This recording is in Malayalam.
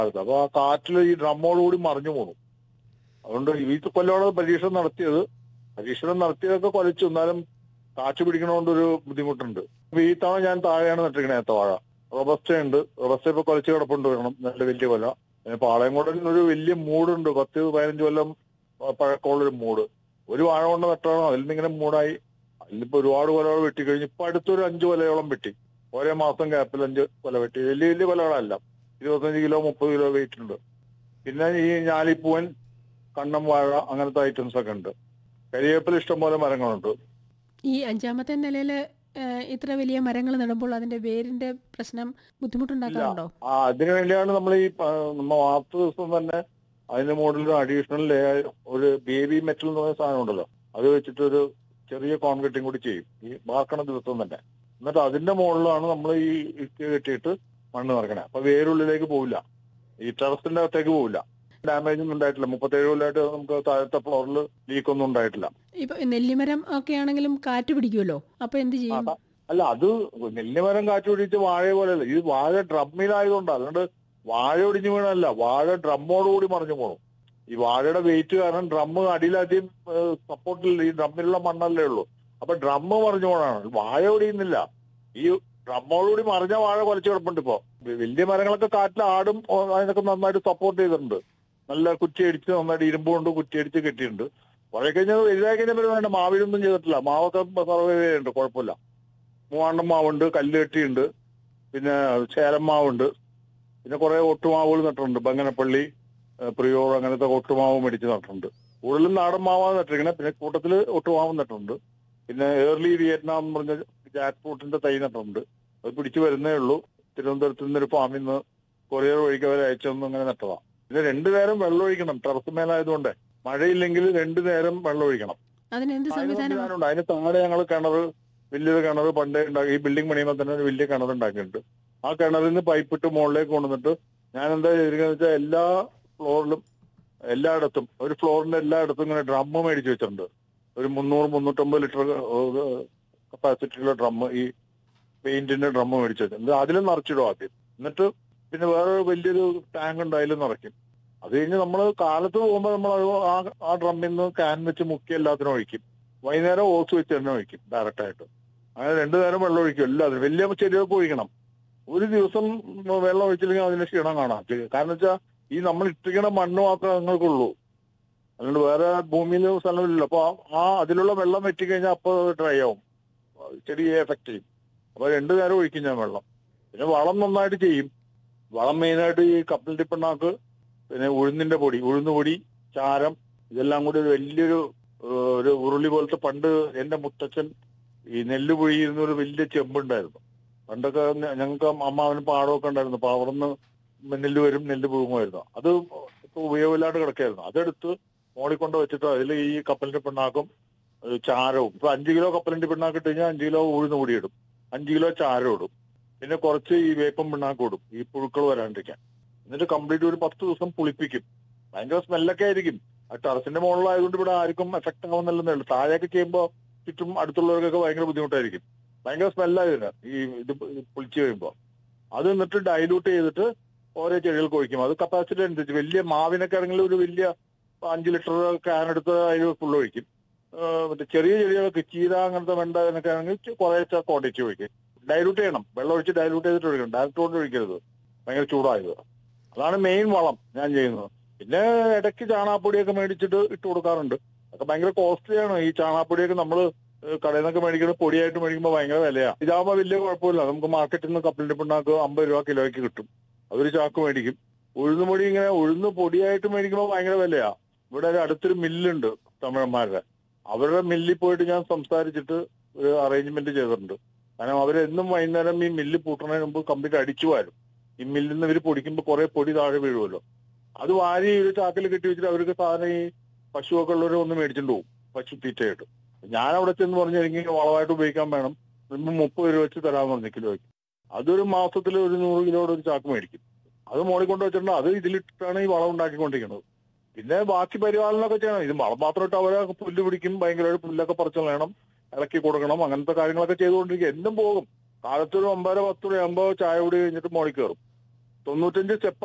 അപ്പൊ ആ കാറ്റിൽ ഈ ഡ്രമ്മോടുകൂടി മറിഞ്ഞു പോണു അതുകൊണ്ട് ഈ കൊല്ലോടെ പരീക്ഷണം നടത്തിയത് പരീക്ഷണം നടത്തിയതൊക്കെ കൊലച്ചു എന്നാലും കാറ്റ് പിടിക്കണോണ്ടൊരു ബുദ്ധിമുട്ടുണ്ട് അപ്പൊ ഈ തവണ ഞാൻ താഴെയാണ് നട്ടിരിക്കണേ ഏത്തവാഴ റോബസ്റ്റ ഉണ്ട് റോബസ്റ്റ ഇപ്പൊ കൊലച്ച് കിടപ്പുണ്ട് വേണം നല്ല വലിയ കൊല പിന്നെ പാളയംകോടൻ ഒരു വലിയ മൂടുണ്ട് പത്ത് പതിനഞ്ച് കൊല്ലം പഴക്കമുള്ളൊരു മൂട് ഒരു വാഴ കൊണ്ട് നട്ടാണോ അതിൽ നിന്ന് ഇങ്ങനെ മൂടായി അതിലിപ്പോ ഒരുപാട് കൊലകൾ വെട്ടി കഴിഞ്ഞ് ഇപ്പൊ അടുത്തൊരു അഞ്ച് കൊലയോളം വെട്ടി ഓരോ മാസം ഗ്യാപ്പിൽ അഞ്ച് കൊല വെട്ടി വലിയ വലിയ കൊലകളല്ല ഇരുപത്തഞ്ച് കിലോ മുപ്പത് കിലോ വെയിറ്റ് ഉണ്ട് പിന്നെ ഈ ഞാലിപ്പൂവൻ കണ്ണം വാഴ അങ്ങനത്തെ ഐറ്റംസ് ഒക്കെ ഉണ്ട് കരിവേപ്പില ഇഷ്ടംപോലെ മരങ്ങളുണ്ട് ഈ അഞ്ചാമത്തെ നിലയിൽ ഇത്ര വലിയ മരങ്ങൾ നടുമ്പോൾ അതിന്റെ വേരിന്റെ പ്രശ്നം ബുദ്ധിമുട്ടുണ്ടാക്കാറുണ്ടോ ആ അതിനു വേണ്ടിയാണ് നമ്മൾ ഈ പ- നമ്മ വാർത്ത ദിവസം തന്നെ അതിന്റെ മുകളിൽ അഡീഷണൽ ലെയർ ഒരു ബേബി മെറ്റൽ എന്ന് പറയുന്ന സാധനം ഉണ്ടല്ലോ അത് വെച്ചിട്ട് ഒരു ചെറിയ കോൺക്രീറ്റും കൂടി ചെയ്യും ഈ വാർക്കണ ദിവസം തന്നെ എന്നിട്ട് അതിന്റെ മുകളിലാണ് നമ്മൾ ഈ ഇഷ്ടിക കെട്ടിയിട്ട് മണ്ണ് നിറക്കണേ അപ്പൊ വേരുള്ളിലേക്ക് പോവില്ല ഈ ടെറസിന്റെ അകത്തേക്ക് പോവില്ല ഡാമേജ് ഒന്നും ഉണ്ടായിട്ടില്ല മുപ്പത്തേഴ് കൊല്ലമായിട്ട് നമുക്ക് താഴത്തെ ഫ്ലോറിൽ ലീക്ക് ഒന്നും ഉണ്ടായിട്ടില്ല ഇപ്പൊ നെല്ലിമരം ഒക്കെ ആണെങ്കിലും കാറ്റ് പിടിക്കുമല്ലോ അപ്പൊ എന്ത് ചെയ്യും ആ, അല്ല അത് നെല്ലിമരം കാറ്റ് പിടിച്ച് വാഴ പോലെയല്ല ഇത് വാഴ ഡ്രമ്മിലായതുകൊണ്ട് അല്ലാണ്ട് വാഴ ഒടിഞ്ഞു വീണല്ല വാഴ ഡ്രമ്മോടുകൂടി മറിഞ്ഞു പോണു ഈ വാഴയുടെ വെയിറ്റ് കാരണം ഡ്രമ്മ് അടിയിലധികം സപ്പോർട്ടില്ല ഈ ഡ്രമ്മിലുള്ള മണ്ണല്ലേ ഉള്ളൂ അപ്പൊ ഡ്രമ്മ് മറിഞ്ഞു പോണാണ് വാഴ ഒടിയുന്നില്ല ഈ ഡ്രമ്മോടുകൂടി മറിഞ്ഞ വാഴ കൊലച്ചു കിടപ്പുണ്ട് ഇപ്പോ വലിയ മരങ്ങളൊക്കെ കാറ്റിൽ ആടും ഓ, അതിനൊക്കെ നന്നായിട്ട് സപ്പോർട്ട് ചെയ്തിട്ടുണ്ട് നല്ല കുറ്റിയടിച്ച് നന്നായിട്ട് ഇരുമ്പ് കൊണ്ട് കുറ്റിയടിച്ച് കെട്ടിയിട്ടുണ്ട് കുറെ കഴിഞ്ഞാൽ വലുതായി കഴിഞ്ഞാൽ വേണ്ട മാവിലൊന്നും ചെയ്തിട്ടില്ല മാവൊക്കെ സർവേ ചെയ്യുന്നുണ്ട് കുഴപ്പമില്ല മൂവാണ്ടം മാവുണ്ട് കല്ല് കെട്ടിയുണ്ട് പിന്നെ ചേലം മാവുണ്ട് പിന്നെ കുറെ ഒട്ടുമാവുകൾ നട്ടിട്ടുണ്ട് ബങ്ങനപ്പള്ളി ഏഹ് പ്രിയോർ അങ്ങനത്തെ ഒട്ടുമാവ് മേടിച്ച് നട്ടിട്ടുണ്ട് കൂടുതലും നാടൻ മാവാണ് നട്ടിരിക്കണേ പിന്നെ കൂട്ടത്തിൽ ഒട്ടുമാവും നട്ടിട്ടുണ്ട് പിന്നെ ഏർലി വിയറ്റ്നാം എന്ന് പറഞ്ഞ ജാക്ക് ഫ്രൂട്ടിന്റെ തൈ നട്ടിട്ടുണ്ട് അത് പിടിച്ചു വരുന്നേ ഉള്ളൂ തിരുവനന്തപുരത്ത് നിന്നൊരു ഫാമിൽ നിന്ന് കൊറിയർ വഴിക്ക് അവർ അയച്ചൊന്നും അങ്ങനെ നട്ടതാ പിന്നെ രണ്ടു നേരം വെള്ളം ഒഴിക്കണം ടെറസ് മേലായതുകൊണ്ട് മഴയില്ലെങ്കിൽ രണ്ടു നേരം വെള്ളം ഒഴിക്കണം അതിനെന്ത് അതിന് സംവിധാനം സംവിധാനമുണ്ട് അതിന് താഴെ ഞങ്ങൾ കിണർ വലിയൊരു കിണർ പണ്ടേ ഉണ്ടാക്കി ഈ ബിൽഡിംഗ് പണിയുമ്പോൾ തന്നെ ഒരു വലിയ കിണർ ഉണ്ടാക്കിയിട്ടുണ്ട് ആ കിണറിൽ നിന്ന് പൈപ്പ് ഇട്ട് മുകളിലേക്ക് കൊണ്ടുവന്നിട്ട് ഞാൻ എന്താ ചെയ്തിരിക്കുന്നത് വെച്ചാൽ എല്ലാ ഫ്ലോറിലും എല്ലായിടത്തും ഒരു ഫ്ലോറിന്റെ എല്ലായിടത്തും ഇങ്ങനെ ഡ്രം മേടിച്ച് വെച്ചിട്ടുണ്ട് ഒരു മുന്നൂറ് മുന്നൂറ്റമ്പത് ലിറ്റർ കപ്പാസിറ്റിയുള്ള ഡ്രം ഈ പെയിന്റിന്റെ ഡ്രം മേടിച്ച് വെച്ചിട്ടുണ്ട് അതിൽ നിറച്ചിടും ആദ്യം എന്നിട്ട് പിന്നെ വേറെ വലിയൊരു ടാങ്ക് ഉണ്ട് അതിൽ നിറയ്ക്കും അത് കഴിഞ്ഞ് നമ്മൾ കാലത്ത് പോകുമ്പോൾ നമ്മൾ ആ ആ ഡ്രമ്മിൽ നിന്ന് ക്യാൻ വെച്ച് മുക്കി എല്ലാത്തിനും ഒഴിക്കും വൈകുന്നേരം ഓസ് വെച്ച് തന്നെ ഒഴിക്കും ഡയറക്റ്റ് ആയിട്ട് അങ്ങനെ രണ്ടു നേരം വെള്ളം ഒഴിക്കും എല്ലാത്തിനും വലിയ ചെടികൾക്ക് ഒഴിക്കണം ഒരു ദിവസം വെള്ളം ഒഴിച്ചില്ലെങ്കിൽ അതിന് ക്ഷീണം കാണാം കാരണം വെച്ചാൽ ഈ നമ്മൾ ഇട്ടിരിക്കണ മണ്ണ് മാത്രമേ നിങ്ങൾക്കുള്ളൂ അതുകൊണ്ട് വേറെ ഭൂമിയിൽ സ്ഥലമില്ലല്ലോ അപ്പൊ ആ- ആ അതിലുള്ള വെള്ളം വെറ്റിക്കഴിഞ്ഞാൽ അപ്പോൾ ഡ്രൈ ആവും ചെടിയെ എഫക്ട് ചെയ്യും അപ്പൊ രണ്ടു നേരം ഒഴിക്കും ഞാൻ വെള്ളം പിന്നെ വളം നന്നായിട്ട് ചെയ്യും വളം മെയിനായിട്ട് ഈ കപ്പൽ ടിപ്പിണ്ണാക്ക് പിന്നെ ഉഴുന്നിന്റെ പൊടി ഉഴുന്ന് പൊടി ചാരം ഇതെല്ലാം കൂടി ഒരു വലിയൊരു ഏഹ്, ഒരു ഉരുളി പോലത്തെ പണ്ട് എന്റെ മുത്തച്ഛൻ ഈ നെല്ല് പൊഴിയുന്ന ഒരു വലിയ ചെമ്പുണ്ടായിരുന്നു പണ്ടൊക്കെ ഞ- ഞങ്ങൾക്ക് അമ്മാവന് പാടമൊക്കെ ഉണ്ടായിരുന്നു അപ്പൊ അവിടെ നിന്ന് നെല്ല് വരും നെല്ല് പോകുമായിരുന്നു അത് ഇപ്പൊ ഉപയോഗമില്ലാണ്ട് കിടക്കായിരുന്നു അതെടുത്ത് മോളിൽ കൊണ്ട് വെച്ചിട്ട് അതിൽ ഈ കപ്പലിന്റെ പിണ്ണാക്കും ഏഹ്, ചാരവും ഇപ്പൊ അഞ്ച് കിലോ കപ്പലിന്റെ പിണ്ണാക്ക് ഇട്ട് കഴിഞ്ഞാൽ അഞ്ച് കിലോ ഉഴുന്ന് പൊടി ഇടും അഞ്ച് കിലോ ചാരം ഇടും പിന്നെ കുറച്ച് ഈ വേപ്പം പിണ്ണാക്ക് ഇടും ഈ പുഴുക്കൾ വരാണ്ടിരിക്കാൻ എന്നിട്ട് കംപ്ലീറ്റ് ഒരു പത്ത് ദിവസം പുളിപ്പിക്കും ഭയങ്കര സ്മെല്ലൊക്കെ ആയിരിക്കും ആ ടെറസിന്റെ മുകളിലായതുകൊണ്ട് ഇവിടെ ആർക്കും എഫക്ട് ആവുന്നില്ലെന്നേ ഉള്ളൂ താഴെയൊക്കെ ചെയ്യുമ്പോൾ ചുറ്റും അടുത്തുള്ളവർക്കൊക്കെ ഭയങ്കര ബുദ്ധിമുട്ടായിരിക്കും ഭയങ്കര സ്മെല്ലായതിന് ഈ ഇത് പുളിച്ച് കഴിയുമ്പോൾ അത് എന്നിട്ട് ഡൈലൂട്ട് ചെയ്തിട്ട് ഓരോ ചെടികൾക്ക് ഒഴിക്കും അത് കപ്പാസിറ്റി അനുസരിച്ച് വലിയ മാവിനൊക്കെ ആണെങ്കിൽ ഒരു വലിയ അഞ്ച് ലിറ്റർ ക്യാൻ എടുത്ത് അതിൽ ഫുൾ ഒഴിക്കും ഏഹ് മറ്റേ ചെറിയ ചെടികൾക്ക് ചീര അങ്ങനത്തെ വെണ്ട എന്നൊക്കെ ആണെങ്കിൽ കുറേശ്ശെ ക്വാണ്ടിറ്റി ഒഴിക്കും ഡൈലൂട്ട് ചെയ്യണം വെള്ളം ഒഴിച്ച് ഡൈലൂട്ട് ചെയ്തിട്ട് ഒഴിക്കണം ഡയറക്റ്റ് കൊണ്ട് ഒഴിക്കരുത് ഭയങ്കര ചൂടായത് അതാണ് മെയിൻ വളം ഞാൻ ചെയ്യുന്നത് പിന്നെ ഇടയ്ക്ക് ചാണാപ്പൊടിയൊക്കെ മേടിച്ചിട്ട് ഇട്ട് കൊടുക്കാറുണ്ട് അതൊക്കെ ഭയങ്കര കോസ്റ്റ്ലിയാണ് ഈ ചാണാപ്പൊടിയൊക്കെ നമ്മൾ കടയിൽ നിന്നൊക്കെ മേടിക്കുന്ന പൊടിയായിട്ട് മേടിക്കുമ്പോൾ ഭയങ്കര വിലയാണ് ഇതാകുമ്പോൾ വലിയ കുഴപ്പമില്ല നമുക്ക് മാർക്കറ്റിൽ നിന്ന് കപ്പലിന്റെ പിണ്ണാക്ക് അമ്പത് രൂപ കിലോയ്ക്ക് കിട്ടും അതൊരു ചാക്ക് മേടിക്കും ഉഴുന്ന് പൊടി ഇങ്ങനെ ഉഴുന്ന് പൊടിയായിട്ട് മേടിക്കുമ്പോൾ ഭയങ്കര വിലയാ ഇവിടെ ഒരു അടുത്തൊരു മില്ലുണ്ട് തമിഴന്മാരുടെ അവരുടെ മില്ലിൽ പോയിട്ട് ഞാൻ സംസാരിച്ചിട്ട് ഒരു അറേഞ്ച്മെന്റ് ചെയ്തിട്ടുണ്ട് കാരണം അവരെന്നും വൈകുന്നേരം ഈ മില്ല് പൂട്ടുന്നതിന് മുമ്പ് കംപ്ലീറ്റ് അടിച്ചു വാരും ഈ മില്ലിൽ നിന്ന് ഇവർ പൊടിക്കുമ്പോൾ കുറെ പൊടി താഴെ വീഴുമല്ലോ അത് വാരി ഒരു ചാക്കിൽ കെട്ടി വെച്ചിട്ട് അവർക്ക് സാധനം ഈ പശുവൊക്കെ ഉള്ളവർ ഒന്ന് മേടിച്ചിട്ട് പോകും പശു തീറ്റയായിട്ട് ഞാൻ അവിടെ ചെന്ന് പറഞ്ഞു എനിക്ക് വളമായിട്ട് ഉപയോഗിക്കാൻ വേണം മുമ്പ് മുപ്പത് രൂപ വെച്ച് തരാമെന്ന് പറഞ്ഞു കിലോയ്ക്ക് അതൊരു മാസത്തിൽ ഒരു നൂറ് കിലോയുടെ ഒരു ചാക്ക് മേടിക്കും അത് മോളിൽ കൊണ്ട് വെച്ചിട്ടുണ്ട് അത് ഇതിലിട്ടാണ് ഈ വളം ഉണ്ടാക്കിക്കൊണ്ടിരിക്കുന്നത് പിന്നെ ബാക്കി പരിപാലനമൊക്കെ ചെയ്യണം ഇത് വളം മാത്രം ഇട്ട് അവരെ പുല്ല് പിടിക്കും ഭയങ്കരമായിട്ട് പുല്ലൊക്കെ പറിച്ചു കളയണം ഇളക്കി കൊടുക്കണം അങ്ങനത്തെ കാര്യങ്ങളൊക്കെ ചെയ്തുകൊണ്ടിരിക്കും എന്നും പോകും കാലത്തൊരു ഒമ്പതര പത്ത് മണിയാകുമ്പോൾ ചായ കുടി കഴിഞ്ഞിട്ട് മോളിൽ കയറും തൊണ്ണൂറ്റഞ്ച് സ്റ്റെപ്പ്